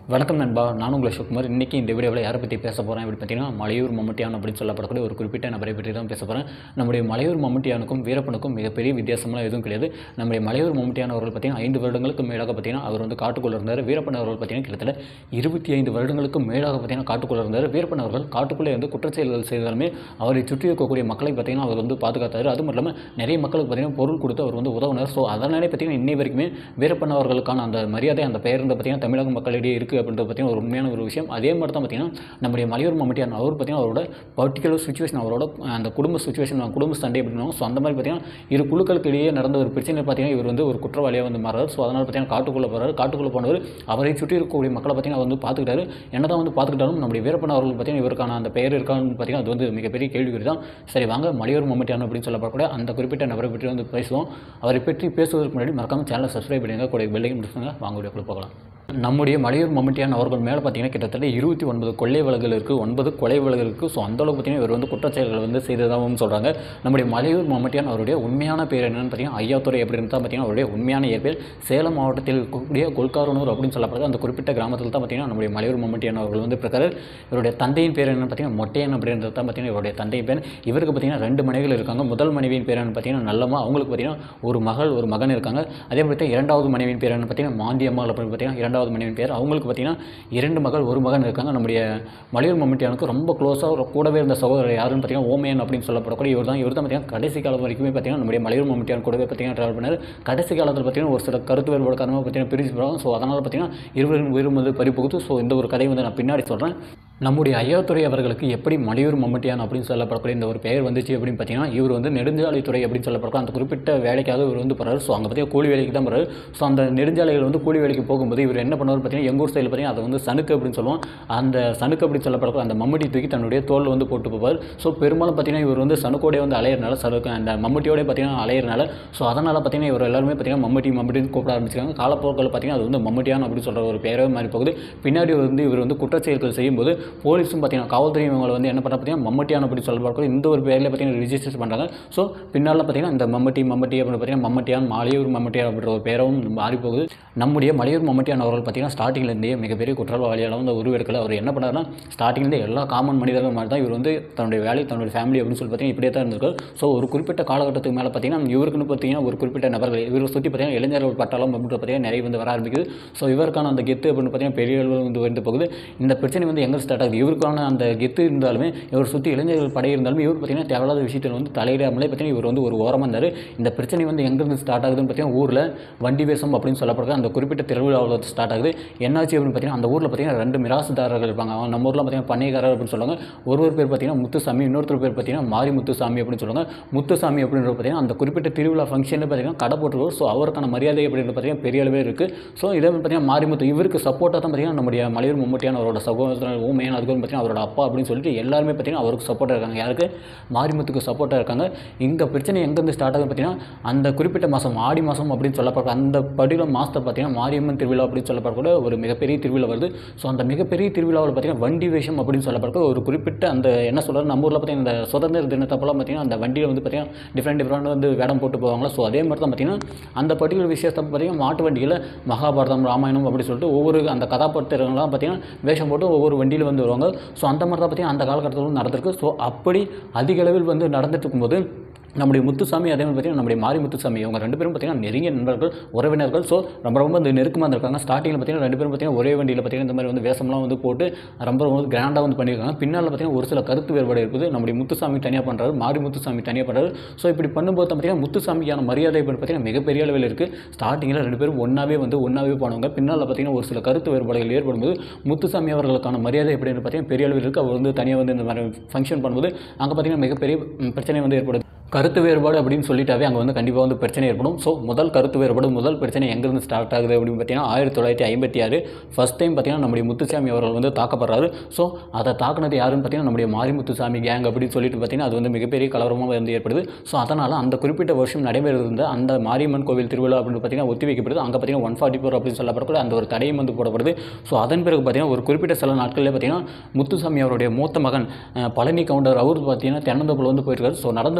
வணக்கம் நண்பா நான் உங்கள் அசோக்குமார் இன்றைக்கி இந்த வீடியோவில் யாரை பற்றி பேச போகிறேன் அப்படி பார்த்தீங்கன்னா மலையூர் மம்முட்டியான் அப்படின்னு சொல்லப்படக்கூடிய ஒரு குறிப்பிட்ட நபரை பற்றி தான் பேச போகிறேன் நம்முடைய மலையூர் மம்முட்டியானுக்கும் வீரப்பனுக்கும் மிகப்பெரிய வித்தியாசம்லாம் எதுவும் கிடையாது நம்முடைய மலையூர் மம்முட்டியான் அவர்கள் பார்த்தீங்கன்னா ஐந்து வருடங்களுக்கு மேலாக பார்த்தீங்கன்னா அவர் வந்து காட்டுக்குள்ளே இருந்தார் வீரப்பன் அவர்கள் பார்த்தீங்கன்னா கிட்டத்தட்ட இருபத்தி ஐந்து வருடங்களுக்கு மேலாக பார்த்தீங்கன்னா காட்டுக்குள்ளே இருந்தார் வீரப்பன் அவர்கள் காட்டுக்குள்ளே இருந்து குற்றச்செயல்கள் செய்தாலுமே அவரை சுற்றி இருக்கக்கூடிய மக்களை பார்த்தீங்கன்னா அவர் வந்து பாதுகாத்தார் அது மட்டும் இல்லாமல் நிறைய மக்களுக்கு பார்த்தீங்கன்னா பொருள் கொடுத்து அவர் வந்து உதவுனார் ஸோ அதனாலே பார்த்தீங்கன்னா இன்னை வரைக்குமே வீரப்பன் அவர்களுக்கான அந்த மரியாதை அந்த பெயர் வந்து பார்த்தீங்கன்னா தமிழக மக்களிடையே இருக்குது அப்படின்றது பார்த்தீங்கன்னா ஒரு உண்மையான ஒரு விஷயம் அதே மாதிரி தான் பார்த்தீங்கன்னா நம்முடைய மலையூர் மம்முட்டியான் அவர் பார்த்தீங்கன்னா அவரோட பர்டிகுலர் சுச்சுவேஷன் அவரோட அந்த குடும்ப சுச்சுவேஷன் குடும்ப சண்டை அப்படின்னா ஸோ அந்த மாதிரி பார்த்தீங்கன்னா இரு குழுக்களுக்கு இடையே நடந்த ஒரு பிரச்சனை பார்த்தீங்கன்னா இவர் வந்து ஒரு குற்றவாளியாக வந்து மாறாரு ஸோ அதனால் பார்த்தீங்கன்னா காட்டுக்குள்ளே போகிறாரு காட்டுக்குள்ளே போனவர் அவரை சுற்றி இருக்கக்கூடிய மக்களை பார்த்தீங்கன்னா அவர் வந்து பார்த்துக்கிட்டாரு என்ன தான் வந்து பார்த்துக்கிட்டாலும் நம்முடைய வீரப்பன் அவர்கள் பார்த்தீங்கன்னா இவருக்கான அந்த பெயர் இருக்கான்னு பார்த்தீங்கன்னா அது வந்து மிகப்பெரிய கேள்விக்குறி தான் சரி வாங்க மலையூர் மம்முட்டியான் அப்படின்னு சொல்லப்படக்கூடிய அந்த குறிப்பிட்ட நபரை பற்றி வந்து பேசுவோம் அவரை பற்றி பேசுவதற்கு முன்னாடி மறக்காம சேனலை சப்ஸ்கிரைப் பண்ணுங்க கூட பெல்லையும் முடிச்சுங்க வாங்க வீடியோக்குள்ள போகலாம் நம்முடைய மலையூர் மம்முட்டியான் அவர்கள் மேலே பார்த்தீங்கன்னா கிட்டத்தட்ட இருபத்தி ஒன்பது கொள்ளை வழக்குகள் இருக்குது ஒன்பது கொலை வழக்குகள் இருக்குது ஸோ அந்தளவுக்கு பார்த்தீங்கன்னா இவர் வந்து குற்றச்செயல்கள் வந்து செய்ததாகவும் சொல்கிறாங்க நம்முடைய மலையூர் மம்முட்டியான் அவருடைய உண்மையான பேர் என்னன்னு பார்த்தீங்கன்னா ஐயாத்துறை அப்படின்னு தான் பார்த்தீங்கன்னா அவருடைய உண்மையான இயற்பியல் சேலம் மாவட்டத்தில் இருக்கக்கூடிய கொல்காரனூர் அப்படின்னு சொல்லப்படுறது அந்த குறிப்பிட்ட கிராமத்தில் தான் பார்த்தீங்கன்னா நம்முடைய மலையூர் மம்முட்டியான் அவர்கள் வந்து பிறக்காரு இவருடைய தந்தையின் பேர் என்னன்னு பார்த்தீங்கன்னா மொட்டையன் அப்படின்றது தான் பார்த்தீங்கன்னா இவருடைய தந்தையின் பேர் இவருக்கு பார்த்தீங்கன்னா ரெண்டு மனைவிகள் இருக்காங்க முதல் மனைவியின் பேர் என்னன்னு பார்த்தீங்கன்னா நல்லம்மா அவங்களுக்கு பார்த்தீங்கன்னா ஒரு மகள் ஒரு மகன் இருக்காங்க அதே மாதிரி இரண்டாவது மனைவியின் பேர் என்னன்னு பார்த்தீங்கன்னா மாந்தியம்மாள் அப்படின்னு பார்த்தீங்கன்னா இரண்டாவது மனைவியின் பேர் அவங்களுக்கு பார்த்தீங்கன்னா இரண்டு மகள் ஒரு மகன் இருக்காங்க நம்முடைய மலையூர் மம்முட்டியானுக்கு ரொம்ப க்ளோஸாக கூடவே இருந்த சகோதரர் யாருன்னு பார்த்தீங்கன்னா ஓமையன் அப்படின்னு சொல்லப்படக்கூடிய இவர் தான் இவர் தான் பார்த்தீங்கன்னா கடைசி காலம் வரைக்குமே பார்த்தீங்கன்னா நம்முடைய மலையூர் மம்முட்டியான் கூடவே பார்த்தீங்கன்னா ட்ராவல் பண்ணார் கடைசி காலத்தில் பார்த்தீங்கன்னா ஒரு சில கருத்து வேறுபாடு காரணமாக பார்த்தீங்கன்னா பிரிஞ்சு போகிறாங்க ஸோ அதனால் பார்த்தீங்கன்னா இருவரின் உயிரும் வந்து பறிப்புகுது ஸோ இந்த ஒரு கதையை வந்து நான் பின்னாடி சொல்கிறேன் நம்முடைய ஐயாத்துறை அவர்களுக்கு எப்படி மலையூர் மம்முட்டியான் அப்படின்னு சொல்லப்படக்கூடிய இந்த ஒரு பெயர் வந்துச்சு அப்படின்னு பார்த்தீங்கன்னா இவர் வந்து நெடுஞ்சாலைத்துறை அப்படின்னு சொல்லப்படக்கூடிய அந்த குறிப்பிட்ட வேலைக்காக இவர் வந்து போகிறாரு ஸோ அங்கே பார்த்தீங்கன்னா கூலி வேலைக்கு தான் போகிறாரு ஸோ அந்த நெடுஞ்சாலைகள் வந்து கூலி வேலைக்கு போகும்போது இவர் என்ன பண்ணுவார் பார்த்தீங்கன்னா எங்கள் ஊர் சைடில் பார்த்தீங்கன்னா அதை வந்து சனுக்கு அப்படின்னு சொல்லுவோம் அந்த சனுக்கு அப்படின்னு சொல்லப்படக்கூடிய அந்த மம்முட்டி தூக்கி தன்னுடைய தோல் வந்து போட்டு போவார் ஸோ பெரும்பாலும் பார்த்தீங்கன்னா இவர் வந்து சனுக்கோடே வந்து அலையிறனால சனுக்கு அந்த மம்முட்டியோட பார்த்தீங்கன்னா அலையிறனால ஸோ அதனால் பார்த்தீங்கன்னா இவர் எல்லாருமே பார்த்தீங்கன்னா மம்முட்டி மம்முட்டின்னு கூப்பிட ஆரம்பிச்சிருக்காங்க காலப்போக்கில் பார்த்தீங்கன்னா அது வந்து மம்முட்டியான் அப்படின்னு சொல்கிற ஒரு பேரவே மாதிரி போகுது பின்னாடி வந்து இவர் வந்து குற்றச்செயல்கள் செய்யும்போது போலீஸும் பார்த்தீங்கன்னா காவல்துறை இவங்களை வந்து என்ன பண்ண பார்த்தீங்கன்னா மம்மட்டியான அப்படி சொல்லப்படக்கூடிய இந்த ஒரு பேரில் பார்த்தீங்கன்னா ரிஜிஸ்டர் பண்ணுறாங்க ஸோ பின்னால் பார்த்தீங்கன்னா இந்த மம்மட்டி மம்மட்டி அப்படின்னு பார்த்தீங்கன்னா மம்மட்டியான் மலையூர் மம்மட்டியான் அப்படின்ற ஒரு பேரும் மாறி போகுது நம்முடைய மலையூர் மம்மட்டியான் அவர்கள் பார்த்தீங்கன்னா ஸ்டார்டிங்லேருந்தே மிகப்பெரிய குற்றவாளியால் வந்து உருவெடுக்கல அவர் என்ன பண்ணாருன்னா ஸ்டார்டிங்லேருந்து எல்லா காமன் மனிதர்கள் மாதிரி தான் இவர் வந்து தன்னுடைய வேலை தன்னுடைய ஃபேமிலி அப்படின்னு சொல்லி பார்த்தீங்கன்னா இப்படியே தான் இருந்திருக்காரு ஸோ ஒரு குறிப்பிட்ட காலகட்டத்துக்கு மேலே பார்த்தீங்கன்னா இவருக்குன்னு பார்த்தீங்கன்னா ஒரு குறிப்பிட்ட நபர்கள் இவரை சுற்றி பார்த்தீங்கன்னா இளைஞர்கள் பட்டாளம் அப்படின்ற பார்த்தீங்கன்னா நிறைய வந்து வர ஆரம்பிக்குது ஸோ இவருக்கான அந்த கெத்து அப்படின்னு பார்த்தீங்கன்னா பெரிய அளவில் வந்து வந்து போகுது இந்த பிரச்சனை வந்து எங்கே ஸ்டார்ட் ஆகுது இவருக்கான அந்த கெத்து இருந்தாலுமே இவர் சுற்றி இளைஞர்கள் படை இருந்தாலுமே இவர் பார்த்தீங்கன்னா தேவையில்லாத விஷயத்தில் வந்து தலையிடாமலே பார்த்தீங்கன்னா இவர் வந்து ஒரு ஓரமாக இருந்தார் இந்த பிரச்சனை வந்து எங்கேருந்து ஸ்டார்ட் ஆகுதுன்னு பார்த்தீங்கன்னா ஊரில் வண்டி வேஷம் அப்படின்னு சொல்லப்படுற அந்த குறிப்பிட்ட திருவிழாவில் ஸ்டார்ட் ஆகுது என்னாச்சு அப்படின்னு பார்த்தீங்கன்னா அந்த ஊரில் பார்த்தீங்கன்னா ரெண்டு மிராசுதாரர்கள் இருப்பாங்க அவன் நம்ம ஊரில் பார்த்தீங்கன்னா பண்ணைக்காரர் அப்படின்னு சொல்லுவாங்க ஒருவர் பேர் பார்த்தீங்கன்னா முத்துசாமி இன்னொருத்தர் பேர் பார்த்தீங்கன்னா மாரி முத்துசாமி அப்படின்னு சொல்லுவாங்க முத்துசாமி அப்படின்ற பார்த்தீங்கன்னா அந்த குறிப்பிட்ட திருவிழா ஃபங்க்ஷனில் பார்த்தீங்கன்னா கடை போட்டுருவார் ஸோ அவருக்கான மரியாதை அப்படின்றது பார்த்தீங்கன்னா பெரிய அளவே இருக்குது ஸோ இதே மாதிரி பார்த்தீங்கன்னா மாரிமுத்து இவருக்கு சப்போர்ட்டாக தான் பார்த்தீங்கன்னா நம்முடைய மலையூர் மம்முட்டியான அவரோட சகோதரர் ஊமையான அதுக்கு பார்த்தீங்கன்னா அவரோட அப்பா அப்படின்னு சொல்லிட்டு எல்லாருமே பார்த்தீங்கன்னா அவருக்கு சப்போர்ட்டாக இருக்காங்க யாருக்கு மாரிமுத்துக்கு சப்போர்ட்டாக இருக்காங்க இந்த பிரச்சனை எங்கேருந்து ஸ்டார்ட் ஆகுது பார்த்தீங்கன்னா அந்த குறிப்பிட்ட மாதம் ஆடி மாதம் அப்படின்னு சொல்லப்படுற அந்த படியில் மாதத்தை பார்த்தீங்கன்னா மாரியம்மன் திருவிழா அப்படின்னு சொல்லப்படக்கூடிய ஒரு மிகப்பெரிய திருவிழா வருது ஸோ அந்த மிகப்பெரிய திருவிழாவில் பார்த்தீங்கன்னா வண்டி வேஷம் அப்படின்னு சொல்லப்படக்கூடிய ஒரு குறிப்பிட்ட அந்த என்ன சொல்கிறது நம்ம ஊரில் பார்த்தீங்கன்னா இந்த சுதந்திர தினத்தப்பெல்லாம் பார்த்தீங்கன்னா அந்த வண்டியில் வந்து பார்த்தீங்கன்னா டிஃப்ரெண்ட் டிஃப்ரெண்ட் வந்து வேடம் போட்டு போவாங்களா ஸோ அதே மாதிரி தான் பார்த்தீங்கன்னா அந்த பர்டிகுலர் விஷயத்தை பார்த்தீங்கன்னா மாட்டு வண்டியில் மகாபாரதம் ராமாயணம் அப்படி சொல்லிட்டு ஒவ்வொரு அந்த கதாபாத்திரங்கள்லாம் பார்த்தீங்கன்னா வேஷம் போட்டு ஒவ்வொரு வண்டியில் வந்து வருவாங்க ஸோ அந்த மாதிரி தான் பார்த்தீங்கன்னா அந்த காலகட்டத்தில் வந்து நடந்திருக்கு ஸோ அப்படி அதிக அளவில் வந்து நடந்துட்டு இருக்கும்போது நம்முடைய முத்துசாமி அதே மாதிரி பார்த்தீங்கன்னா நம்முடைய மாரி முத்துசாமி இவங்க ரெண்டு பேரும் பார்த்தீங்கன்னா நெருங்கிய நண்பர்கள் உறவினர்கள் ஸோ ரொம்ப ரொம்ப வந்து நெருக்கமாக இருந்திருக்காங்க ஸ்டார்டிங்கில் பார்த்தீங்கன்னா ரெண்டு பேரும் பார்த்தீங்கன்னா ஒரே வண்டியில் பார்த்தீங்கன்னா இந்த மாதிரி வந்து வேஷம்லாம் வந்து போட்டு ரொம்ப ரொம்ப கிராண்டாக வந்து பண்ணியிருக்காங்க பின்னால் பார்த்தீங்கன்னா ஒரு சில கருத்து வேறுபாடு இருக்குது நம்முடைய முத்துசாமி தனியாக பண்ணுறாரு மாரி முத்துசாமி தனியாக பண்ணுறாரு ஸோ இப்படி பண்ணும்போது பார்த்தீங்கன்னா முத்துசாமியான மரியாதை அப்படின்னு பார்த்தீங்கன்னா மிகப்பெரிய அளவில் இருக்குது ஸ்டார்டிங்கில் ரெண்டு பேரும் ஒன்றாவே வந்து ஒன்றாவே போனவங்க பின்னால் பார்த்தீங்கன்னா ஒரு சில கருத்து வேறுபாடுகள் ஏற்படும்போது முத்துசாமி அவர்களுக்கான மரியாதை எப்படின்னு பார்த்தீங்கன்னா பெரிய அளவில் இருக்குது அவர் வந்து தனியாக வந்து இந்த மாதிரி ஃபங்க்ஷன் பண்ணும்போது அங்கே பார்த்தீங்கன்னா மிகப்பெரிய ம், பிரச்சனை வந்து ஏற்படுது கருத்து வேறுபாடு அப்படின்னு சொல்லிட்டாவே அங்கே வந்து கண்டிப்பாக வந்து பிரச்சனை ஏற்படும் ஸோ முதல் கருத்து வேறுபாடு முதல் பிரச்சனை எங்கேருந்து ஸ்டார்ட் ஆகுது அப்படின்னு பார்த்தீங்கன்னா ஆயிரத்தி தொள்ளாயிரத்தி ஐம்பத்தி ஆறு ஃபஸ்ட் டைம் பார்த்தீங்கன்னா நம்முடைய முத்துசாமி அவர்கள் வந்து தாக்கப்படுறாரு ஸோ அதை தாக்குனது யாருன்னு பார்த்தீங்கன்னா நம்முடைய மாரி முத்துசாமி கேங் அப்படின்னு சொல்லிட்டு பார்த்தீங்கன்னா அது வந்து மிகப்பெரிய கலவரமாக வந்து ஏற்படுது ஸோ அதனால் அந்த குறிப்பிட்ட வருஷம் நடைபெறுந்த அந்த மாரியம்மன் கோவில் திருவிழா அப்படின்னு பார்த்தீங்கன்னா ஒத்தி வைக்கப்படுது அங்கே பார்த்தீங்கன்னா ஒன் ஃபார்ட்டி ஃபோர் அப்படின்னு சொல்லப்படக்கூடிய அந்த ஒரு தடையும் வந்து போடப்படுது ஸோ அதன் பிறகு பார்த்தீங்கன்னா ஒரு குறிப்பிட்ட சில நாட்களில் பார்த்தீங்கன்னா முத்துசாமி அவருடைய மூத்த மகன் அஹ், பழனி கவுண்டர் அவர் பார்த்தீங்கன்னா தென்னந்தோப்பில் வந்து போயிருக்காரு ஸோ நடந்து போயிட்டு இருக்கும்போது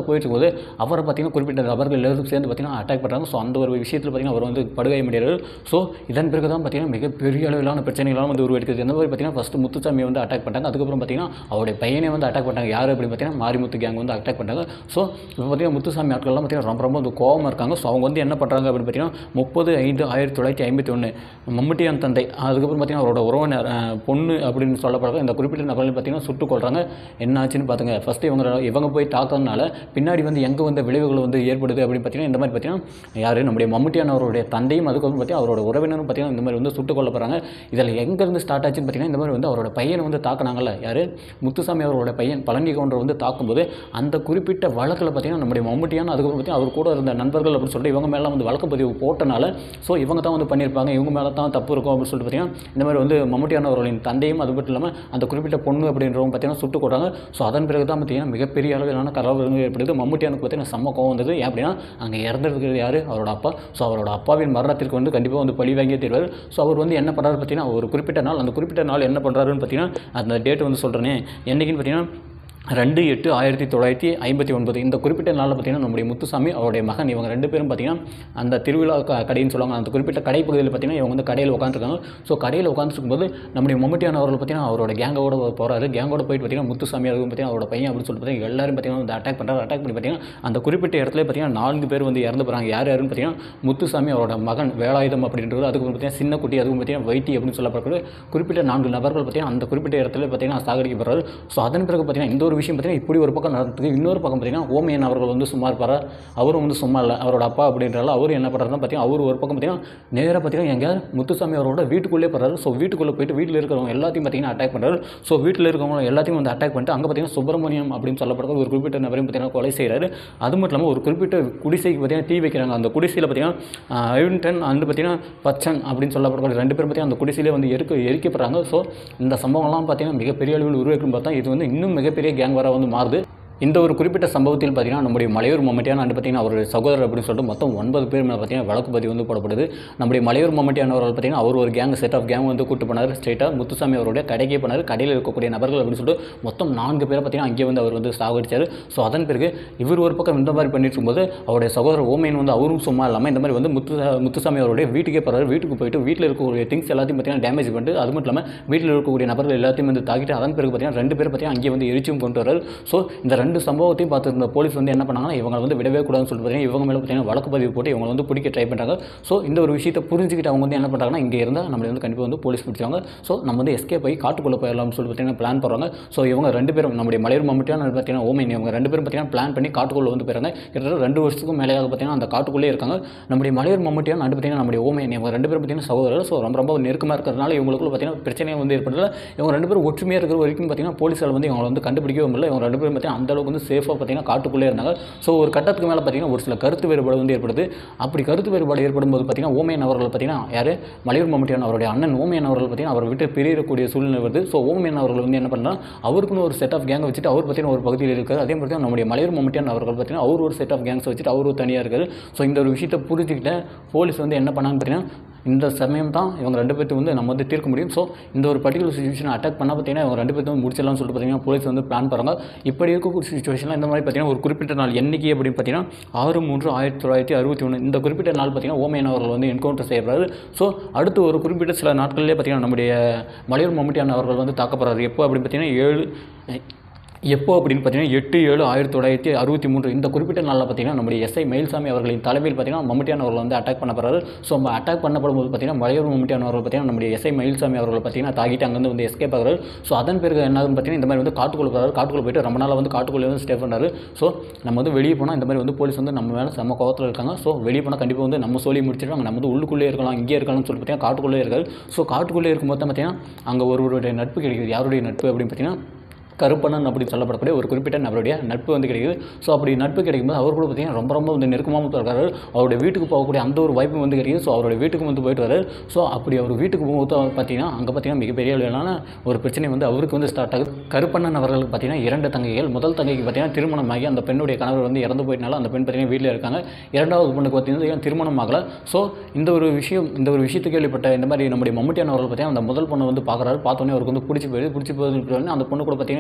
இருக்கும்போது அவரை பார்த்தீங்கன்னா குறிப்பிட்ட நபர்கள் எல்லாரும் சேர்ந்து பார்த்தீங்கன்னா அட்டாக் பண்ணுறாங்க ஸோ அந்த ஒரு விஷயத்தில் பார்த்தீங்கன்னா அவர் வந்து படுகாயமடைகிறார் ஸோ இதன் பிறகு தான் பார்த்தீங்கன்னா மிகப்பெரிய அளவிலான பிரச்சனைகளாம் வந்து உருவெடுக்குது எந்த மாதிரி பார்த்தீங்கன்னா ஃபஸ்ட்டு முத்துசாமியை வந்து அட்டாக் பண்ணாங்க அதுக்கப்புறம் பார்த்தீங்கன்னா அவருடைய பையனை வந்து அட்டாக் பண்ணாங்க யார் அப்படின்னு பார்த்தீங்கன்னா மாரிமுத்து கேங் வந்து அட்டாக் பண்ணாங்க ஸோ இப்போ பார்த்தீங்கன்னா முத்துசாமி ஆட்கள்லாம் பார்த்தீங்கன்னா ரொம்ப ரொம்ப வந்து கோவமாக இருக்காங்க ஸோ அவங்க வந்து என்ன பண்ணுறாங்க அப்படின்னு பார்த்தீங்கன்னா முப்பது ஐந்து ஆயிரத்தி தொள்ளாயிரத்தி ஐம்பத்தி ஒன்று மம்முட்டியான் தந்தை அதுக்கப்புறம் பார்த்தீங்கன்னா அவரோட உறவினர் அஹ், பொண்ணு அப்படின்னு சொல்லப்படுற இந்த குறிப்பிட்ட நபர்கள் பார்த்தீங்கன்னா சுட்டுக் கொள்றாங்க என்ன ஆச்சுன்னு பார்த்துங்க ஃபஸ்ட்டு இவங்க இவங்க போய் தாக்கறதுனால பின்னாடி வந்து எங்கே வந்து விளைவுகள் வந்து ஏற்படுது அப்படின்னு பார்த்தீங்கன்னா இந்த மாதிரி பார்த்தீங்கன்னா யார் நம்முடைய மம்முட்டியான் அவருடைய தந்தையும் அதுக்கப்புறம் பார்த்தீங்கன்னா அவரோட உறவினரும் பார்த்தீங்கன்னா இந்த மாதிரி வந்து சுட்டுக் கொல்ல போகிறாங்க இதில் எங்கேருந்து ஸ்டார்ட் ஆச்சுன்னு பார்த்தீங்கன்னா இந்த மாதிரி வந்து அவரோட பையனை வந்து தாக்குனாங்கல்ல யார் முத்துசாமி அவரோட பையன் பழனி கவுண்டர் வந்து தாக்கும்போது அந்த குறிப்பிட்ட வழக்கில் பார்த்தீங்கன்னா நம்முடைய மம்முட்டியான் அதுக்கப்புறம் பார்த்தீங்கன்னா அவர் கூட இருந்த நண்பர்கள் அப்படின்னு சொல்லிட்டு இவங்க மேலே வந்து வழக்கு பதிவு போட்டனால ஸோ இவங்க தான் வந்து பண்ணியிருப்பாங்க இவங்க மேலே தான் தப்பு இருக்கும் அப்படின்னு சொல்லிட்டு பார்த்தீங்கன்னா இந்த மாதிரி வந்து மம்முட்டியான அவர்களின் தந்தையும் அது மட்டும் இல்லாமல் அந்த குறிப்பிட்ட பொண்ணு அப்படின்றவங்க பார்த்தீங்கன்னா சுட்டு கொண்டாங்க ஸோ அதன் பிறகு தான் பார்த்தீங்கன்னா மிகப்பெரிய அளவிலான கலவரங்கள் ஏற்படுது மம்முட்டியானுக்கு பார்த்தீங்கன்னா செம்ம கோவம் வந்தது ஏன் அப்படின்னா அங்கே இறந்துருக்கிறது யார் அவரோட அப்பா ஸோ அவரோட அப்பாவின் மரணத்திற்கு வந்து கண்டிப்பாக வந்து பழி வாங்கியே தருவார் ஸோ அவர் வந்து என்ன பண்ணுறாரு பார்த்தீங்கன்னா ஒரு குறிப்பிட்ட நாள் அந்த குறிப்பிட்ட நாள் என்ன பண்ணுறாருன்னு பார்த்தீங்கன்னா அந்த டேட் வந்து சொல்கிறேனே என்னைக்குன்னு பார்த்தீங்கன்னா ரெண்டு எட்டு ஆயிரத்தி தொள்ளாயிரத்தி ஐம்பத்தி ஒன்பது இந்த குறிப்பிட்ட நாளில் பார்த்தீங்கன்னா நம்முடைய முத்துசாமி அவருடைய மகன் இவங்க ரெண்டு பேரும் பார்த்தீங்கன்னா அந்த திருவிழா க கடைன்னு சொல்லுவாங்க அந்த குறிப்பிட்ட கடை பகுதியில் பார்த்தீங்கன்னா இவங்க வந்து கடையில் உட்காந்துருக்காங்க ஸோ கடையில் உட்காந்துருக்கும்போது நம்முடைய மம்முட்டியான அவர்கள் பார்த்தீங்கன்னா அவரோட கேங்கோட போகிறாரு கேங்கோட போயிட்டு பார்த்தீங்கன்னா முத்துசாமி அதுவும் பார்த்தீங்கன்னா அவரோட பையன் அப்படின்னு சொல்லிட்டு பார்த்தீங்கன்னா எல்லாரும் பார்த்தீங்கன்னா வந்து அட்டாக் பண்ணுறாரு அட்டாக் பண்ணி பார்த்தீங்கன்னா அந்த குறிப்பிட்ட இடத்துல பார்த்தீங்கன்னா நான்கு பேர் வந்து இறந்து போகிறாங்க யார் யாருன்னு பார்த்தீங்கன்னா முத்துசாமி அவரோட மகன் வேலாயுதம் அப்படின்றது அதுக்கு பார்த்தீங்கன்னா சின்ன குட்டி அதுவும் பார்த்தீங்கன்னா வைத்தி அப்படின்னு சொல்லப்படக்கூடிய குறிப்பிட்ட நான்கு நபர்கள் பார்த்தீங்கன்னா அந்த குறிப்பிட்ட இடத்துல பார்த்தீங்கன்னா சாகடிக்கப்படுறாரு ஸோ அதன் பிறகு பார்த்தீங்கன்னா இந்த ஒரு விஷயம் பார்த்தீங்கன்னா இப்படி ஒரு பக்கம் நடந்துருக்கு இன்னொரு பக்கம் பார்த்தீங்கன்னா ஓமையன் அவர்கள் வந்து சும்மா இருப்பாரா அவரும் வந்து சும்மா இல்லை அவரோட அப்பா அப்படின்றால அவரும் என்ன பண்ணுறாருன்னா பார்த்தீங்கன்னா அவர் ஒரு பக்கம் பார்த்தீங்கன்னா நேராக பார்த்தீங்கன்னா எங்கேயாவது முத்துசாமி அவரோட வீட்டுக்குள்ளே போகிறாரு ஸோ வீட்டுக்குள்ளே போயிட்டு வீட்டில் இருக்கிறவங்க எல்லாத்தையும் பார்த்தீங்கன்னா அட்டாக் பண்ணுறாரு ஸோ வீட்டில் இருக்கிறவங்க எல்லாத்தையும் வந்து அட்டாக் பண்ணிட்டு அங்கே பார்த்தீங்கன்னா சுப்பிரமணியம் அப்படின்னு சொல்லப்படுற ஒரு குறிப்பிட்ட நபரையும் பார்த்தீங்கன்னா கொலை செய்கிறாரு அது மட்டும் இல்லாமல் ஒரு குறிப்பிட்ட குடிசைக்கு பார்த்தீங்கன்னா தீ வைக்கிறாங்க அந்த குடிசையில் பார்த்தீங்கன்னா ஐவின்டன் அண்டு பார்த்தீங்கன்னா பச்சன் அப்படின்னு சொல்லப்படக்கூடிய ரெண்டு பேரும் பார்த்தீங்கன்னா அந்த குடிசையிலே வந்து எரிக்க எரிக்கப்படுறாங்க ஸோ இந்த சம்பவம்லாம் பார்த்தீங்கன்னா மிகப்பெரிய அளவில் உருவாக்கும் பார்த்தா இது வந்து இன்னும் மிகப்பெரிய கேங் வர வந்து மாறுது இந்த ஒரு குறிப்பிட்ட சம்பவத்தில் பார்த்தீங்கன்னா நம்முடைய மலையூர் மம்மட்டியான அண்டு பார்த்தீங்கன்னா அவருடைய சகோதரர் அப்படின்னு சொல்லிட்டு மொத்தம் ஒன்பது பேர் மேலே பார்த்தீங்கன்னா வழக்கு பதிவு வந்து போடப்படுது நம்முடைய மலையூர் மம்மட்டியான அவர்கள் பார்த்தீங்கன்னா அவர் ஒரு கேங் செட் ஆஃப் கேங் வந்து கூட்டு போனார் ஸ்ட்ரெயிட்டாக முத்துசாமி அவருடைய கடைக்கே போனார் கடையில் இருக்கக்கூடிய நபர்கள் அப்படின்னு சொல்லிட்டு மொத்தம் நான்கு பேரை பார்த்தீங்கன்னா அங்கே வந்து அவர் வந்து சாகடிச்சார் ஸோ அதன் பிறகு இவர் ஒரு பக்கம் இந்த மாதிரி பண்ணிட்டு இருக்கும்போது அவருடைய சகோதரர் ஓமையன் வந்து அவரும் சும்மா இல்லாமல் இந்த மாதிரி வந்து முத்து முத்துசாமி அவருடைய வீட்டுக்கே போகிறாரு வீட்டுக்கு போயிட்டு வீட்டில் இருக்கக்கூடிய திங்ஸ் எல்லாத்தையும் பார்த்தீங்கன்னா டேமேஜ் பண்ணிட்டு அது மட்டும் இல்லாமல் வீட்டில் இருக்கக்கூடிய நபர்கள் எல்லாத்தையும் வந்து தாக்கிட்டு அதன் பிறகு பார்த்தீங்கன்னா ரெண்டு பேர் பார்த்தீங்கன்னா அங்கே வந்து எரிச்சும் கொண்டு வராரு ஸோ இந்த ரெண்டு சம்பவத்தையும் பார்த்துருந்த போலீஸ் வந்து என்ன பண்ணாங்கன்னா இவங்க வந்து விடவே கூடாதுன்னு சொல்லிட்டு பார்த்தீங்கன்னா இவங்க மேலே பார்த்தீங்கன்னா வழக்கு பதிவு போட்டு இவங்க வந்து பிடிக்க ட்ரை பண்ணுறாங்க ஸோ இந்த ஒரு விஷயத்தை புரிஞ்சுக்கிட்டு அவங்க வந்து என்ன பண்ணுறாங்கன்னா இங்கே இருந்தால் நம்மளை வந்து கண்டிப்பாக வந்து போலீஸ் பிடிச்சாங்க ஸோ நம்ம வந்து எஸ்கேப் ஆகி காட்டுக்குள்ளே போயிடலாம்னு சொல்லி பார்த்தீங்கன்னா பிளான் பண்ணுறாங்க ஸோ இவங்க ரெண்டு பேரும் நம்முடைய மலையூர் மம்முட்டியான பார்த்தீங்கன்னா ஓமைன் இவங்க ரெண்டு பேரும் பார்த்தீங்கன்னா பிளான் பண்ணி காட்டுக்குள்ளே வந்து போயிறாங்க கிட்டத்தட்ட ரெண்டு வருஷத்துக்கும் மேலேயாக பார்த்தீங்கன்னா அந்த காட்டுக்குள்ளே இருக்காங்க நம்முடைய மலையூர் மம்முட்டியான நண்டு பார்த்தீங்கன்னா நம்முடைய ஓமைன் இவங்க ரெண்டு பேரும் பார்த்தீங்கன்னா சகோதரர் ஸோ ரொம்ப ரொம்ப நெருக்கமாக இருக்கிறதுனால இவங்களுக்குள்ள பார்த்தீங்கன்னா பிரச்சனை வந்து ஏற்படுறதுல இவங்க ரெண்டு பேரும் ஒற்றுமையாக இருக்கிற வரைக்கும் பார்த்தீங்கன்னா போலீஸால் வந்து இவங்களை வந்து கண்டுபிடிக்கவே முடியல இவங்க ரெண்டு பேரும் பார்த்தீங்கன்னா அந்த அளவுக்கு வந்து சேஃபாக பார்த்தீங்கன்னா காட்டுக்குள்ளே இருந்தாங்க ஸோ ஒரு கட்டத்துக்கு மேலே பார்த்தீங்கன்னா ஒரு சில கருத்து வேறுபாடு வந்து ஏற்படுது அப்படி கருத்து வேறுபாடு ஏற்படும் போது பார்த்தீங்கன்னா ஓமையன் அவர்கள் பார்த்தீங்கன்னா யார் மலையூர் மம்முட்டியான அவருடைய அண்ணன் ஓமையன் அவர்கள் பார்த்தீங்கன்னா அவரை விட்டு பிரியக்கூடிய சூழ்நிலை வருது ஸோ ஓமையன் அவர்கள் வந்து என்ன பண்ணலாம் அவருக்குன்னு ஒரு செட் ஆஃப் கேங் வச்சுட்டு அவர் பார்த்தீங்கன்னா ஒரு பகுதியில் இருக்காரு அதே மாதிரி தான் நம்முடைய மலையூர் மம்முட்டியான் அவர்கள் பார்த்தீங்கன்னா அவர் ஒரு செட் ஆஃப் கேங்ஸ் வச்சுட்டு அவர் ஒரு தனியாக இருக்காரு ஸோ இந்த ஒரு விஷயத்தை புரிஞ்சுக்கிட்ட போலீஸ் வந்து என்ன பண்ணாங்க பார்த்தீங்கன்னா இந்த சமயம் தான் இவங்க ரெண்டு பேர்த்து வந்து நம்ம வந்து தீர்க்க முடியும் ஸோ இந்த ஒரு பர்டிகுலர் சுச்சுவேஷன் அட்டாக் பண்ணால் பார்த்தீங்கன்னா இவங்க ரெண்டு பேர்த்தும் முடிச்சிடலாம்னு சொல்லிட்டு பார்த்தீங்கன்னா போலீஸ் வந்து பிளான் பண்ணுறாங்க இப்படி இருக்கக்கூடிய சுச்சுவேஷனில் இந்த மாதிரி பார்த்தீங்கன்னா ஒரு குறிப்பிட்ட நாள் எண்ணிக்கை அப்படின்னு பார்த்தீங்கன்னா ஆறு மூன்று ஆயிரத்தி தொள்ளாயிரத்தி அறுபத்தி ஒன்று இந்த குறிப்பிட்ட நாள் பார்த்தீங்கன்னா ஓமையன் அவர்கள் வந்து என்கவுண்டர் செய்யப்படுறாரு ஸோ அடுத்து ஒரு குறிப்பிட்ட சில நாட்களிலே பார்த்தீங்கன்னா நம்முடைய மலையூர் மம்முட்டியான அவர்கள் வந்து தாக்கப்படுறாரு எப்போ அப்படின்னு பார்த்தீங்கன்னா ஏழு எப்போ அப்படின்னு பார்த்தீங்கன்னா எட்டு ஏழு ஆயிரத்தி தொள்ளாயிரத்தி அறுபத்தி மூன்று இந்த குறிப்பிட்ட நாளில் பார்த்தீங்கன்னா நம்முடைய எஸ்ஐ மயில்சாமி அவர்களின் தலைமையில் பார்த்தீங்கன்னா மம்முட்டியான் அவர்கள் வந்து அட்டாக் பண்ணப்படுறாரு ஸோ நம்ம அட்டாக் பண்ணப்படும் போது பார்த்தீங்கன்னா மலையூர் மம்முட்டியான் அவர்கள் பார்த்தீங்கன்னா நம்முடைய எஸ்ஐ மயில்சாமி அவர்கள் பார்த்தீங்கன்னா தாக்கிட்டு அங்கேருந்து வந்து எஸ்கேப் ஆகிறாரு ஸோ அதன் பிறகு என்னதுன்னு பார்த்தீங்கன்னா இந்த மாதிரி வந்து காட்டுக்குள்ளே போகிறாரு காட்டுக்குள்ளே போயிட்டு ரொம்ப நாளாக வந்து காட்டுக்குள்ளே வந்து ஸ்டே பண்ணுறாரு ஸோ நம்ம வந்து வெளியே போனால் இந்த மாதிரி வந்து போலீஸ் வந்து நம்ம மேலே செம்ம கோவத்தில் இருக்காங்க ஸோ வெளியே போனால் கண்டிப்பாக வந்து நம்ம சொல்லி முடிச்சிடுவாங்க நம்ம வந்து உள்ளுக்குள்ளே இருக்கலாம் இங்கே இருக்கலாம்னு சொல்லி பார்த்தீங்கன்னா காட்டுக்குள்ளே இருக்காரு ஸோ காட்டுக்குள்ளே இருக்கும்போது தான் பார்த்தீங்கன்னா அங்கே ஒருவருடைய நட்பு கிடைக்குது யாருடைய நட்பு அப்படின்னு பார்த்தீங்கன்னா கருப்பண்ணன் அப்படின்னு சொல்லப்படக்கூடிய ஒரு குறிப்பிட்ட நபருடைய நட்பு வந்து கிடைக்குது ஸோ அப்படி நட்பு கிடைக்கும்போது அவர் கூட பார்த்தீங்கன்னா ரொம்ப ரொம்ப வந்து நெருக்கமாக இருக்காரு அவருடைய வீட்டுக்கு போகக்கூடிய அந்த ஒரு வாய்ப்பு வந்து கிடைக்குது ஸோ அவருடைய வீட்டுக்கு வந்து போயிட்டு வராரு ஸோ அப்படி அவர் வீட்டுக்கு போகும்போது பார்த்தீங்கன்னா அங்கே பார்த்தீங்கன்னா மிகப்பெரிய அளவிலான ஒரு பிரச்சனை வந்து அவருக்கு வந்து ஸ்டார்ட் ஆகுது கருப்பண்ணன் அவர்களுக்கு பார்த்தீங்கன்னா இரண்டு தங்கைகள் முதல் தங்கைக்கு பார்த்தீங்கன்னா திருமணமாகி அந்த பெண்ணுடைய கணவர் வந்து இறந்து போயிட்டனால அந்த பெண் பார்த்தீங்கன்னா வீட்டில் இருக்காங்க இரண்டாவது பொண்ணுக்கு பார்த்தீங்கன்னா திருமணம் ஆகலை ஸோ இந்த ஒரு விஷயம் இந்த ஒரு விஷயத்தை கேள்விப்பட்ட இந்த மாதிரி நம்முடைய மம்முட்டியான அவர்கள் பார்த்தீங்கன்னா அந்த முதல் பொண்ணை வந்து பார்க்குறாரு பார்த்தோன்னே அவருக்கு வந்து பிடிச்சி போயிடுது பிடிச்சி போயிடுது அந்த பொண்ணு கூட பார்த்தீங்கன்னா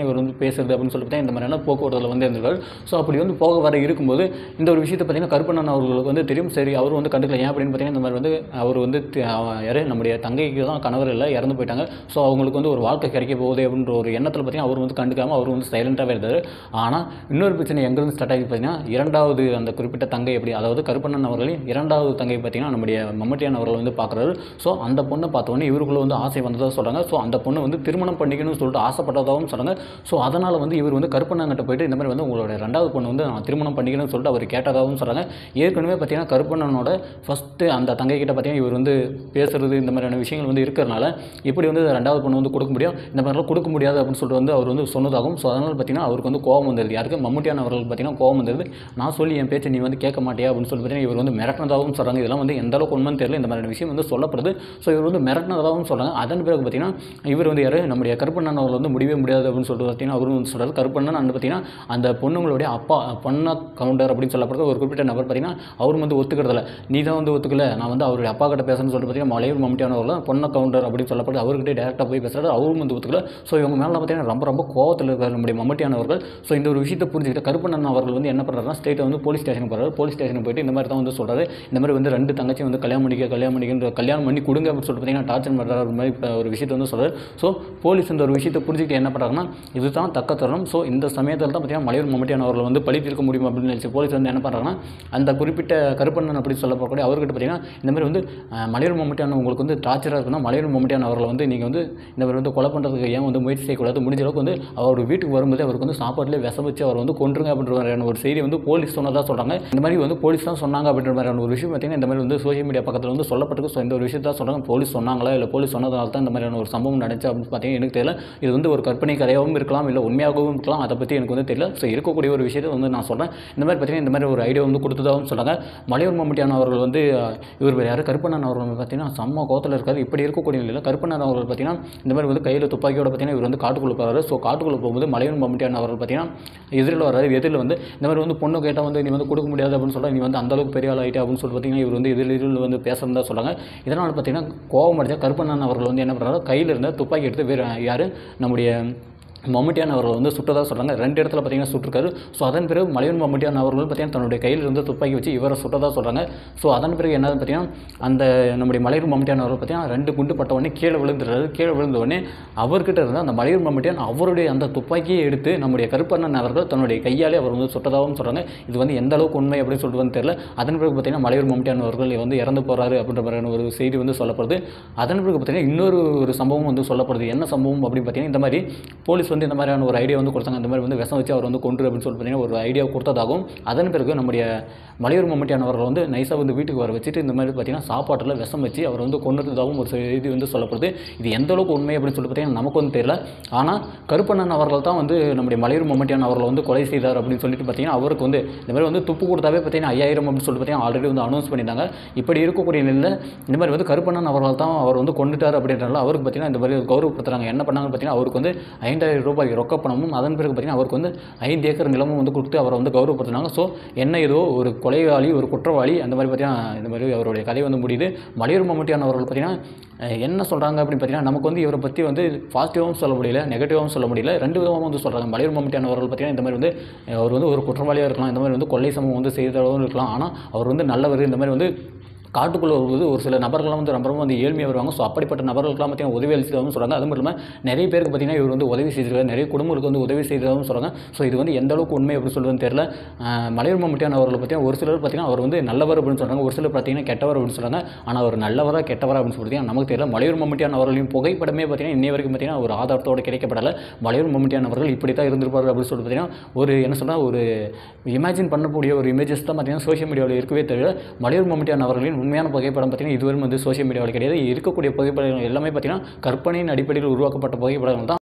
பார்த்தீங்கன்னா இவர் வந்து பேசுறது அப்படின்னு சொல்லிட்டு பார்த்தீங்கன்னா இந்த மாதிரியான போக்குவரத்தில் வந்து இருந்திருக்காரு ஸோ அப்படி வந்து போக வர இருக்கும்போது இந்த ஒரு விஷயத்தை பார்த்தீங்கன்னா கருப்பண்ணன் அவர்களுக்கு வந்து தெரியும் சரி அவர் வந்து கண்டுக்கல ஏன் அப்படின்னு பார்த்தீங்கன்னா இந்த மாதிரி வந்து அவர் வந்து தி- அவ- யாரு நம்முடைய தங்கைக்கு தான் கணவர் இல்லை இறந்து போயிட்டாங்க ஸோ அவங்களுக்கு வந்து ஒரு வாழ்க்கை கிடைக்க போகுது அப்படின்ற ஒரு எண்ணத்தில் பார்த்தீங்கன்னா அவர் வந்து கண்டுக்காம அவர் வந்து சைலண்ட்டாகவே இருந்தார் ஆனால் இன்னொரு பிரச்சனை எங்கேருந்து ஸ்டார்ட் ஆகி பார்த்தீங்கன்னா இரண்டாவது அந்த குறிப்பிட்ட தங்கை எப்படி அதாவது கருப்பண்ணன் அவர்களின் இரண்டாவது தங்கை பார்த்தீங்கன்னா நம்முடைய மம்மட்டியான் அவர்கள் வந்து பார்க்குறாரு ஸோ அந்த பொண்ணை பார்த்தோன்னே இவருக்குள்ள வந்து ஆசை வந்ததாக சொல்கிறாங்க ஸோ அந்த பொண்ணை வந்து திருமணம் பண்ணிக்கணும்னு சொல்லிட்டு ஆசைப்பட்டதாகவும் சொல்கிறாங்க ஸோ அதனால் வந்து இவர் வந்து கருப்பண்ணன்கிட்ட போயிட்டு இந்த மாதிரி வந்து உங்களோட ரெண்டாவது பொண்ணு வந்து நான் திருமணம் பண்ணிக்கணும்னு சொல்லிட்டு அவர் கேட்டதாகவும் சொல்கிறாங்க ஏற்கனவே பார்த்தீங்கன்னா கருப்பண்ணனோட ஃபஸ்ட்டு அந்த தங்கை கிட்ட பார்த்தீங்கன்னா இவர் வந்து பேசுறது இந்த மாதிரியான விஷயங்கள் வந்து இருக்கிறனால எப்படி வந்து ரெண்டாவது பொண்ணு வந்து கொடுக்க முடியும் இந்த மாதிரிலாம் கொடுக்க முடியாது அப்படின்னு சொல்லிட்டு வந்து அவர் வந்து சொன்னதாகவும் ஸோ அதனால் பார்த்தீங்கன்னா அவருக்கு வந்து கோவம் வந்துருது யாருக்கு மம்முட்டியான அவர்களுக்கு பார்த்தீங்கன்னா கோவம் வந்துருது நான் சொல்லி என் பேச்சை நீ வந்து கேட்க மாட்டியா அப்படின்னு சொல்லி பார்த்தீங்கன்னா இவர் வந்து மிரட்டினதாகவும் சொல்கிறாங்க இதெல்லாம் வந்து எந்த அளவுக்கு உண்மைன்னு தெரியல இந்த மாதிரியான விஷயம் வந்து சொல்லப்படுது ஸோ இவர் வந்து மிரட்டினதாகவும் சொல்கிறாங்க அதன் பிறகு பார்த்தீங்கன்னா இவர் வந்து யார் நம்முடைய கருப்பண்ணன் அவர்கள் வந்து முடியவே முடியாது அப்படின்னு சொல்லிட்டு பார்த்தீங்கன்னா அவரும் வந்து சொல்கிறார் கருப்பண்ணன் அந்த பார்த்தீங்கன்னா அந்த பொண்ணுங்களுடைய அப்பா பொண்ணா கவுண்டர் அப்படின்னு சொல்லப்படுறது ஒரு குறிப்பிட்ட நபர் பார்த்தீங்கன்னா அவரும் வந்து ஒத்துக்கிறதில்ல நீ தான் வந்து ஒத்துக்கல நான் வந்து அவருடைய அப்பா கிட்ட பேசுறேன்னு சொல்லிட்டு பார்த்தீங்கன்னா மலையூர் மம்மிட்டியானவர்கள் பொண்ண கவுண்டர் அப்படின்னு சொல்லப்படுது அவர்கிட்ட டேரெக்டாக போய் பேசுறாரு அவரும் வந்து ஒத்துக்கல ஸோ இவங்க மேலே பார்த்தீங்கன்னா ரொம்ப ரொம்ப கோவத்தில் இருக்கார் நம்முடைய மம்மிட்டியானவர்கள் ஸோ இந்த ஒரு விஷயத்தை புரிஞ்சுக்கிட்டு கருப்பண்ணன் அவர்கள் வந்து என்ன பண்ணுறாருன்னா ஸ்டேட்டை வந்து போலீஸ் ஸ்டேஷனுக்கு போகிறாரு போலீஸ் ஸ்டேஷனுக்கு போயிட்டு இந்த மாதிரி தான் வந்து சொல்கிறாரு இந்த மாதிரி வந்து ரெண்டு தங்கச்சி வந்து கல்யாணம் பண்ணிக்க கல்யாணம் பண்ணிக்கின்ற கல்யாணம் பண்ணி கொடுங்க அப்படின்னு சொல்லிட்டு பார்த்தீங்கன்னா டார்ச்சர் பண்ணுறாரு ஒரு மாதிரி இப்ப ஒரு விஷயத்தை வந்து சொல்கிறார் ஸோ போலீஸ் இந்த ஒரு விஷயத்தை புரிஞ்சுக்கிட்டு என்ன பண்ணுறாங்கன்னா இதுதான் தக்க தருணம் ஸோ இந்த சமயத்தில் தான் பார்த்தீங்கன்னா மலையூர் மம்மிட்டியான அவர்கள் வந்து பழி தீர்க்க முடியும் அப்படின்னு நினச்சி போலீஸ் வந்து என்ன பண்ணுறாங்கன்னா அந்த குறிப்பிட்ட கருப்பண்ணன் அப்படி சொல்லப்படக்கூடிய அவர்கிட்ட பார்த்தீங்கன்னா இந்த மாதிரி வந்து அஹ், மலையூர் மம்மிட்டியான உங்களுக்கு வந்து டார்ச்சராக இருக்குன்னா மலையூர் மம்மிட்டியான அவர்களை வந்து நீங்கள் வந்து இந்த மாதிரி வந்து கொலை பண்ணுறதுக்கு ஏன் வந்து முயற்சி செய்யக்கூடாது முடிஞ்ச அளவுக்கு வந்து அவர் வீட்டுக்கு வரும்போது அவருக்கு வந்து சாப்பாட்டிலே விஷம் வச்சு அவர் வந்து கொன்றுங்க அப்படின்ற மாதிரியான ஒரு செய்தி வந்து போலீஸ் சொன்னதாக சொல்கிறாங்க இந்த மாதிரி வந்து போலீஸ் தான் சொன்னாங்க அப்படின்ற மாதிரியான ஒரு விஷயம் பார்த்தீங்கன்னா இந்த மாதிரி வந்து சோஷியல் மீடியா பக்கத்தில் வந்து சொல்லப்பட்டிருக்கு ஸோ இந்த ஒரு விஷயத்தை தான் சொல்கிறாங்க போலீஸ் சொன்னாங்களா இல்லை போலீஸ் சொன்னதால தான் இந்த மாதிரியான ஒரு சம்பவம் நடந்துச்சு அப்படின்னு பார்த்தீங்கன்னா எனக்கு தெரியல இது வந்து ஒரு கற்பனை கதையாகவும் இருக்கலாம் இல்லை உண்மையாகவும் இருக்கலாம் அதை பற்றி எனக்கு வந்து தெரியல ஸோ இருக்கக்கூடிய ஒரு விஷயத்தை வந்து நான் சொல்கிறேன் இந்த மாதிரி பார்த்தீங்கன்னா இந்த மாதிரி ஒரு ஐடியா வந்து கொடுத்ததாகவும் சொல்கிறாங்க மலையூர் மம்முட்டியான அவர்கள் வந்து அஹ், இவர் வேறு யார் கருப்பண்ணன் அவர்கள் வந்து பார்த்தீங்கன்னா செம்ம கோத்தில் இருக்காது இப்படி இருக்கக்கூடிய நிலையில் கருப்பண்ணன் அவர்கள் பார்த்தீங்கன்னா இந்த மாதிரி வந்து கையில் துப்பாக்கியோட பார்த்தீங்கன்னா இவர் வந்து காட்டுக்குள்ளே போகிறாரு ஸோ காட்டுக்குள்ளே போகும்போது மலையூர் மம்முட்டியான அவர்கள் பார்த்தீங்கன்னா எதிரில் வராது எதிரில் வந்து இந்த மாதிரி வந்து பொண்ணு கேட்டால் வந்து நீ வந்து கொடுக்க முடியாது அப்படின்னு சொல்ல நீ வந்து அந்த அளவுக்கு பெரிய ஆள் ஆகிட்டே அப்படின்னு சொல்லிட்டு பார்த்தீங்கன்னா இவர் வந்து எதிரில் வந்து பேசுறதா சொல்கிறாங்க இதனால் பார்த்தீங்கன்னா கோவம் அடிச்சா கருப்பண்ணன் அவர்கள் வந்து என்ன பண்ணுறாரு கையில் இருந்த துப்பாக்கி எடுத்து வேறு யார் நம்முடைய மம்முட்டியான் அவர்கள் வந்து சுட்டதாக சொல்கிறாங்க ரெண்டு இடத்துல பார்த்தீங்கன்னா சுட்டிருக்காரு ஸோ அதன் பிறகு மலையன் மம்முட்டியான் அவர்கள் பார்த்தீங்கன்னா தன்னுடைய கையில் இருந்து துப்பாக்கி வச்சு இவரை சுட்டதாக சொல்கிறாங்க ஸோ அதன் பிறகு என்னது பார்த்தீங்கன்னா அந்த நம்முடைய மலையூர் மம்முட்டியான் அவர்கள் பார்த்தீங்கன்னா ரெண்டு குண்டு பட்ட உடனே கீழே விழுந்துடுறாரு கீழே விழுந்த உடனே அவர்கிட்ட இருந்து அந்த மலையூர் மம்முட்டியான் அவருடைய அந்த துப்பாக்கியை எடுத்து நம்முடைய கருப்பண்ணன் அவர்கள் தன்னுடைய கையாலே அவர் வந்து சுட்டதாகவும் சொல்கிறாங்க இது வந்து எந்த அளவுக்கு உண்மை அப்படின்னு சொல்லிட்டு வந்து தெரியல அதன் பிறகு பார்த்தீங்கன்னா மலையூர் மம்முட்டியான் அவர்கள் வந்து இறந்து போகிறாரு அப்படின்ற மாதிரியான ஒரு செய்தி வந்து சொல்லப்படுது அதன் பிறகு பார்த்தீங்கன்னா இன்னொரு ஒரு சம்பவம் வந்து சொல்லப்படுது என்ன சம்பவம் அப்படின்னு பார்த்தீங்கன்னா இந்த மாதிரி போலீஸ் வந்து இந்த மாதிரியான ஒரு ஐடியா வந்து கொடுத்தாங்க இந்த மாதிரி வந்து விஷம் வச்சு அவர் வந்து கொன்று அப்படின்னு சொல்லி பார்த்தீங்கன்னா ஒரு ஐடியா கொடுத்ததாகவும் அதன் பிறகு நம்முடைய மலையூர் மம்முட்டியான அவர்கள் வந்து நைஸாக வந்து வீட்டுக்கு வர வச்சுட்டு இந்த மாதிரி பார்த்தீங்கன்னா சாப்பாட்டில் விஷம் வச்சு அவர் வந்து கொன்றதாகவும் ஒரு செய்தி வந்து சொல்லப்படுது இது எந்த அளவுக்கு உண்மை அப்படின்னு சொல்லி பார்த்தீங்கன்னா நமக்கு வந்து தெரியல ஆனால் கருப்பண்ணன் அவர்கள் தான் வந்து நம்முடைய மலையூர் மம்முட்டியான அவர்களை வந்து கொலை செய்தார் அப்படின்னு சொல்லிட்டு பார்த்தீங்கன்னா அவருக்கு வந்து இந்த மாதிரி வந்து துப்பு கொடுத்தாவே பார்த்தீங்கன்னா ஐயாயிரம் அப்படின்னு சொல்லி பார்த்தீங்கன்னா ஆல்ரெடி வந்து அனௌன்ஸ் பண்ணியிருந்தாங்க இப்படி இருக்கக்கூடிய நிலையில் இந்த மாதிரி வந்து கருப்பண்ணன் அவர்கள் தான் அவர் வந்து கொண்டுட்டார் அப்படின்றனால அவருக்கு பார்த்தீங்கன்னா இந்த மாதிரி கௌரவப்படுத்துறாங்க என்ன பண்ணாங்கன்னு பார்த்தீங்கன்னா அவருக்கு வந்து ஐந்தாயிரம் ரூபாய் ரொக்க பணமும் அதன் பிறகு பார்த்தீங்கன்னா அவருக்கு வந்து ஐந்து ஏக்கர் நிலமும் வந்து கொடுத்து அவரை வந்து கௌரவப்படுத்தினாங்க ஸோ என்ன ஏதோ ஒரு கொலைவாளி ஒரு குற்றவாளி அந்த மாதிரி பார்த்தீங்கன்னா இந்த மாதிரி அவருடைய கதை வந்து முடியுது மலையூர் மம்முட்டியான அவர்கள் பார்த்தீங்கன்னா அஹ், என்ன சொல்கிறாங்க அப்படின்னு பார்த்தீங்கன்னா நமக்கு வந்து இவரை பற்றி வந்து பாசிட்டிவாகவும் சொல்ல முடியல நெகட்டிவாகவும் சொல்ல முடியல ரெண்டு விதமாக வந்து சொல்கிறாங்க மலையூர் மம்முட்டியான அவர்கள் பார்த்தீங்கன்னா இந்த மாதிரி வந்து அஹ், அவர் வந்து ஒரு குற்றவாளியாக இருக்கலாம் இந்த மாதிரி வந்து கொள்ளை சம்பவம் வந்து செய்தளவும் இருக்கலாம் ஆனால் அவர் வந்து நல்லவர் இந்த மாதிரி வந்து காட்டுக்குள்ளே வரும்போது ஒரு சில நபர்கள்லாம் வந்து ரொம்ப ரொம்ப வந்து ஏழ்மையாக வருவாங்க ஸோ அப்படிப்பட்ட நபர்களுக்கெல்லாம் பார்த்தீங்கன்னா உதவி அளிச்சதாகவும் சொல்கிறாங்க அது மட்டும் இல்லாமல் நிறைய பேருக்கு பார்த்தீங்கன்னா இவர் வந்து உதவி செய்திருக்காரு நிறைய குடும்பங்களுக்கு வந்து உதவி செய்ததாகவும் சொல்கிறாங்க ஸோ இது வந்து எந்த அளவுக்கு உண்மை அப்படின்னு சொல்லுறதுன்னு தெரியல ஆஹ் மலையூர் மம்முட்டியான அவர்களை பார்த்தீங்கன்னா ஒரு சிலர் பார்த்தீங்கன்னா அவர் வந்து நல்லவர் அப்படின்னு சொல்கிறாங்க ஒரு சிலர் பார்த்தீங்கன்னா கெட்டவர் அப்படின்னு சொல்கிறாங்க ஆனால் அவர் நல்லவரா கெட்டவரா அப்படின்னு சொல்லி நமக்கு தெரியல மலையூர் மம்முட்டியான அவர்களின் புகைப்படமே பார்த்தீங்கன்னா இன்னை வரைக்கும் பார்த்தீங்கன்னா ஒரு ஆதாரத்தோடு கிடைக்கப்படலை மலையூர் மம்முட்டியான அவர்கள் இப்படி தான் இருந்திருப்பார் அப்படின்னு சொல்லிட்டு பார்த்தீங்கன்னா ஒரு என்ன சொன்னால் ஒரு இமேஜின் பண்ணக்கூடிய ஒரு இமேஜஸ் தான் பார்த்தீங்கன்னா சோஷியல் மீடியாவில் இருக்கவே தவிர மலையூர் மம்முட்டியான அவர்களின் உண்மையான புகைப்படம் பார்த்தீங்கன்னா இதுவரை வந்து சோஷியல் மீடியாவில் கிடையாது இருக்கக்கூடிய புகைப்படங்கள் எல்லாமே பார்த்தீங்கன்னா கற்பனையின் அடிப்படையில் உருவாக்கப்பட்ட புகைப்படங்கள் தான்